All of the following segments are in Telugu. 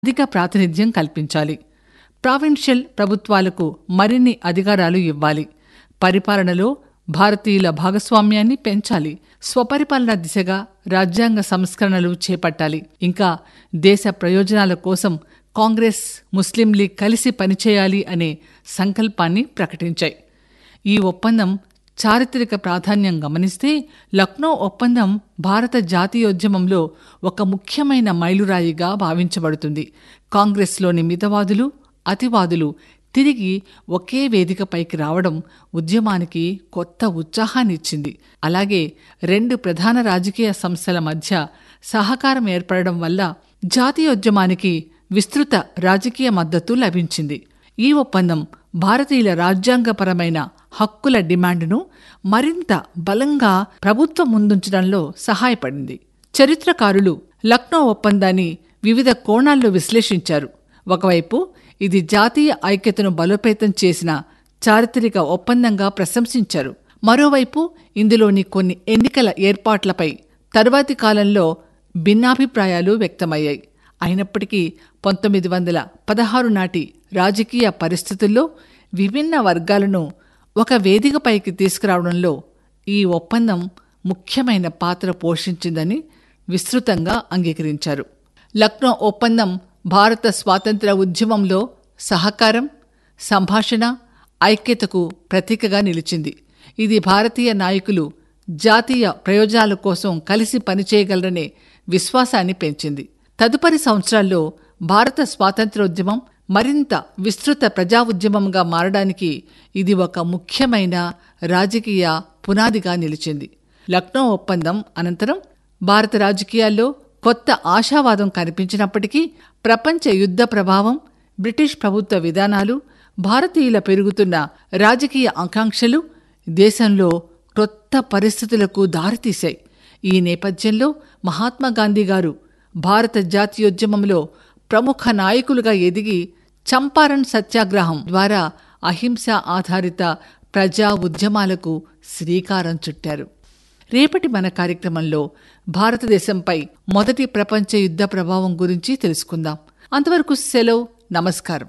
అధిక ప్రాతినిధ్యం కల్పించాలి ప్రావిన్షియల్ ప్రభుత్వాలకు మరిన్ని అధికారాలు ఇవ్వాలి పరిపాలనలో భారతీయుల భాగస్వామ్యాన్ని పెంచాలి స్వపరిపాలన దిశగా రాజ్యాంగ సంస్కరణలు చేపట్టాలి ఇంకా దేశ ప్రయోజనాల కోసం కాంగ్రెస్ ముస్లిం లీగ్ కలిసి పనిచేయాలి అనే సంకల్పాన్ని ప్రకటించాయి ఈ ఒప్పందం చారిత్రక ప్రాధాన్యం గమనిస్తే లక్నో ఒప్పందం భారత జాతీయోద్యమంలో ఒక ముఖ్యమైన మైలురాయిగా భావించబడుతుంది కాంగ్రెస్లోని మితవాదులు అతివాదులు తిరిగి ఒకే వేదికపైకి రావడం ఉద్యమానికి కొత్త ఉత్సాహాన్నిచ్చింది అలాగే రెండు ప్రధాన రాజకీయ సంస్థల మధ్య సహకారం ఏర్పడడం వల్ల జాతీయోద్యమానికి విస్తృత రాజకీయ మద్దతు లభించింది ఈ ఒప్పందం భారతీయుల రాజ్యాంగపరమైన హక్కుల డిమాండ్ను మరింత బలంగా ప్రభుత్వం ముందుంచడంలో సహాయపడింది చరిత్రకారులు లక్నో ఒప్పందాన్ని వివిధ కోణాల్లో విశ్లేషించారు ఒకవైపు ఇది జాతీయ ఐక్యతను బలోపేతం చేసిన చారిత్రక ఒప్పందంగా ప్రశంసించారు మరోవైపు ఇందులోని కొన్ని ఎన్నికల ఏర్పాట్లపై తరువాతి కాలంలో భిన్నాభిప్రాయాలు వ్యక్తమయ్యాయి అయినప్పటికీ పంతొమ్మిది వందల పదహారు నాటి రాజకీయ పరిస్థితుల్లో విభిన్న వర్గాలను ఒక వేదికపైకి తీసుకురావడంలో ఈ ఒప్పందం ముఖ్యమైన పాత్ర పోషించిందని విస్తృతంగా అంగీకరించారు లక్నో ఒప్పందం భారత స్వాతంత్ర ఉద్యమంలో సహకారం సంభాషణ ఐక్యతకు ప్రతీకగా నిలిచింది ఇది భారతీయ నాయకులు జాతీయ ప్రయోజనాల కోసం కలిసి పనిచేయగలరనే విశ్వాసాన్ని పెంచింది తదుపరి సంవత్సరాల్లో భారత స్వాతంత్రోద్యమం మరింత విస్తృత ప్రజా ఉద్యమంగా మారడానికి ఇది ఒక ముఖ్యమైన రాజకీయ పునాదిగా నిలిచింది లక్నో ఒప్పందం అనంతరం భారత రాజకీయాల్లో కొత్త ఆశావాదం కనిపించినప్పటికీ ప్రపంచ యుద్ధ ప్రభావం బ్రిటిష్ ప్రభుత్వ విధానాలు భారతీయుల పెరుగుతున్న రాజకీయ ఆకాంక్షలు దేశంలో కొత్త పరిస్థితులకు దారితీశాయి ఈ నేపథ్యంలో మహాత్మాగాంధీ గారు భారత జాతీయోద్యమంలో ప్రముఖ నాయకులుగా ఎదిగి చంపారణ్ సత్యాగ్రహం ద్వారా అహింస ఆధారిత ప్రజా ఉద్యమాలకు శ్రీకారం చుట్టారు రేపటి మన కార్యక్రమంలో భారతదేశంపై మొదటి ప్రపంచ యుద్ధ ప్రభావం గురించి తెలుసుకుందాం అంతవరకు సెలవు నమస్కారం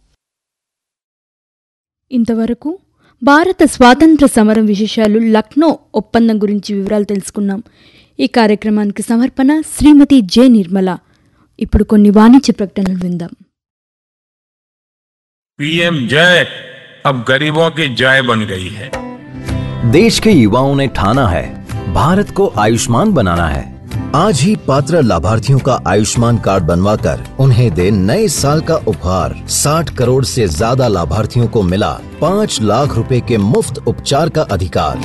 ఇంతవరకు భారత స్వాతంత్ర సమరం విశేషాలు లక్నో ఒప్పందం గురించి వివరాలు తెలుసుకున్నాం ఈ కార్యక్రమానికి సమర్పణ శ్రీమతి జె నిర్మల ఇప్పుడు కొన్ని వాణిజ్య ప్రకటనలు విందాం पीएम जय अब गरीबों की जय बन गई है देश के युवाओं ने ठाना है भारत को आयुष्मान बनाना है आज ही पात्र लाभार्थियों का आयुष्मान कार्ड बनवाकर उन्हें दे नए साल का उपहार 60 करोड़ से ज्यादा लाभार्थियों को मिला 5 लाख रुपए के मुफ्त उपचार का अधिकार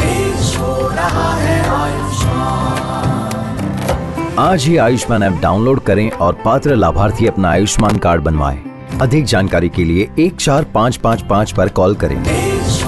आज ही आयुष्मान ऐप डाउनलोड करें और पात्र लाभार्थी अपना आयुष्मान कार्ड बनवाएं। अधिक जानकारी के लिए एक चार पाँच पाँच पाँच पर कॉल करें